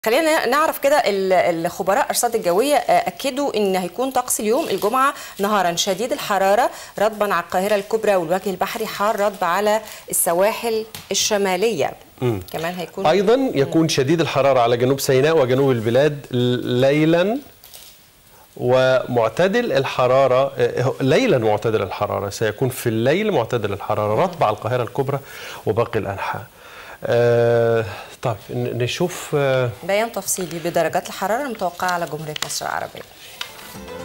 خلينا نعرف كده ال- الخبراء ارصاد الجويه آه، اكدوا ان هيكون طقس اليوم الجمعه نهارا شديد الحراره رطبا على القاهره الكبرى والوجه البحري حار رطب على السواحل الشماليه كمان هيكون ايضا يكون شديد الحراره على جنوب سيناء وجنوب البلاد ليلا ومعتدل الحراره آه، ليلا معتدل الحراره سيكون في الليل معتدل الحراره رطب على القاهره الكبرى وباقي الانحاء آه، طيب ن- نشوف آه، بيان تفصيلي بدرجات الحراره المتوقعه على جمهوريه مصر العربيه